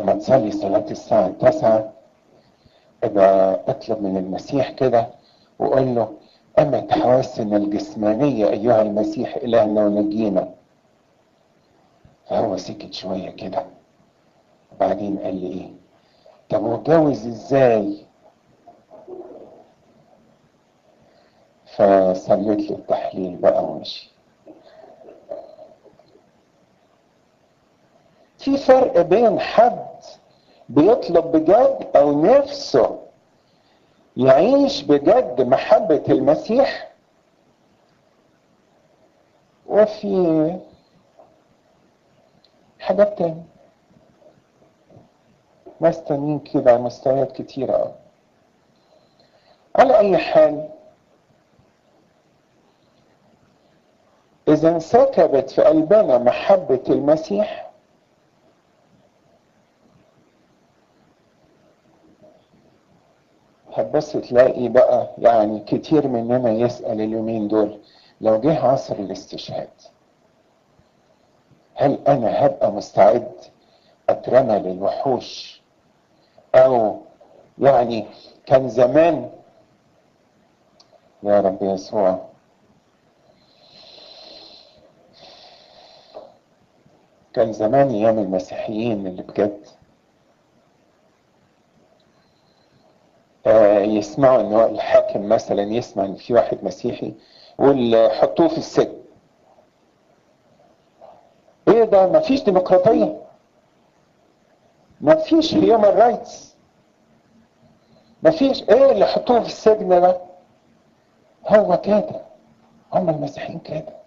لما تصلي صلاة الساعة التاسعة ابقى اطلب من المسيح كده وقول له أما حواسنا الجسمانية أيها المسيح إلهنا ونجينا فهو سكت شوية كده وبعدين قال لي إيه طب واتجوز إزاي فصليت له التحليل بقى ومشي في فرق بين حد بيطلب بجد او نفسه يعيش بجد محبة المسيح وفي حاجات تانية ناس تانيين كده على مستويات كتيرة أوي على أي حال إذا انسكبت في قلبنا محبة المسيح هتبص تلاقي بقى يعني كتير مننا يسأل اليومين دول لو جه عصر الاستشهاد هل أنا هبقى مستعد أترمى للوحوش أو يعني كان زمان يا رب يسوع كان زمان ايام المسيحيين اللي بجد آه يسمعوا ان الحاكم مثلا يسمع ان في واحد مسيحي يقول حطوه في السجن ايه ده مفيش ديمقراطيه مفيش هيومن رايتس مفيش ايه اللي حطوه في السجن ده هو كده هم المسيحيين كده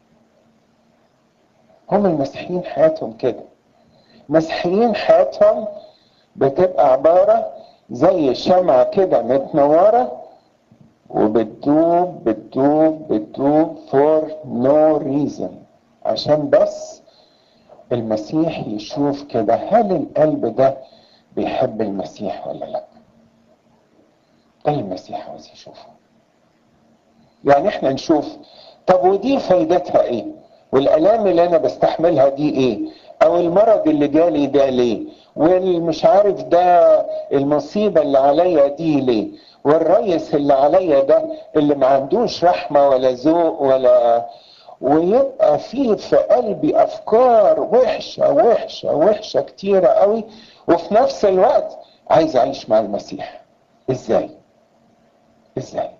هم المسيحيين حياتهم كده المسيحيين حياتهم بتبقى عبارة زي شمعة كده متنورة وبتدوب بتدوب بتدوب for no reason عشان بس المسيح يشوف كده هل القلب ده بيحب المسيح ولا لا ده المسيح عاوز يشوفه يعني احنا نشوف طب ودي فايدتها ايه والالام اللي انا بستحملها دي ايه او المرض اللي جالي ده ليه والمش عارف ده المصيبة اللي عليا دي ليه والريس اللي عليا ده اللي ما عندوش رحمة ولا ذوق ولا ويبقى فيه في قلبي افكار وحشة وحشة وحشة كتيرة قوي وفي نفس الوقت عايز اعيش مع المسيح ازاي ازاي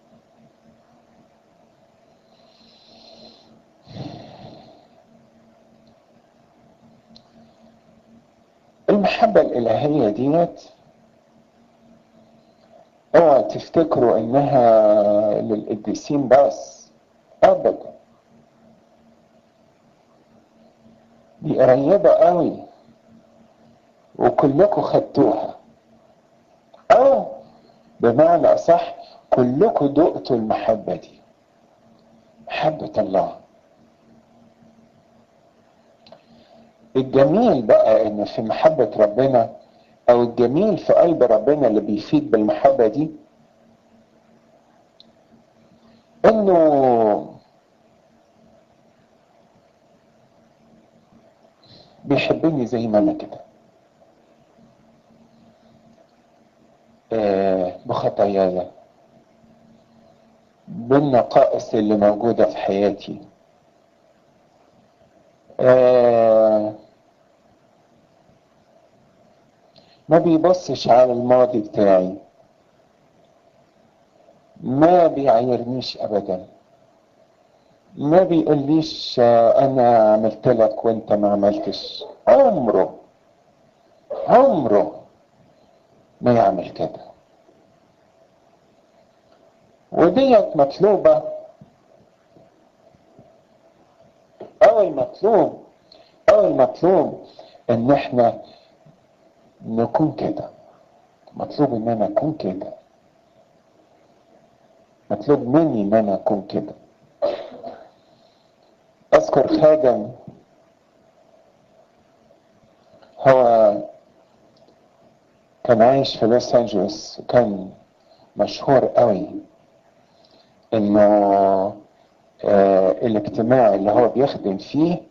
المحبة الإلهية ديت اوعى تفتكروا انها للقديسين بس ابدا دي قريبة قوي وكلكم خدتوها او بمعنى اصح كلكم دقتوا المحبة دي محبة الله الجميل بقى ان في محبة ربنا او الجميل في قلب ربنا اللي بيفيد بالمحبة دي انه بيحبني زي ما انا كده آه بخطاياي بالنقائص اللي موجودة في حياتي آه ما بيبصش على الماضي بتاعي ما بيعايرنيش ابدا ما بيقوليش انا عملت لك وانت ما عملتش عمره عمره ما يعمل كده وديت مطلوبة او المطلوب او المطلوب ان احنا نكون كده مطلوب ان انا اكون كده مطلوب مني ان انا اكون كده اذكر خادم هو كان عايش في لوس انجلوس وكان مشهور قوي انه آه الاجتماع اللي هو بيخدم فيه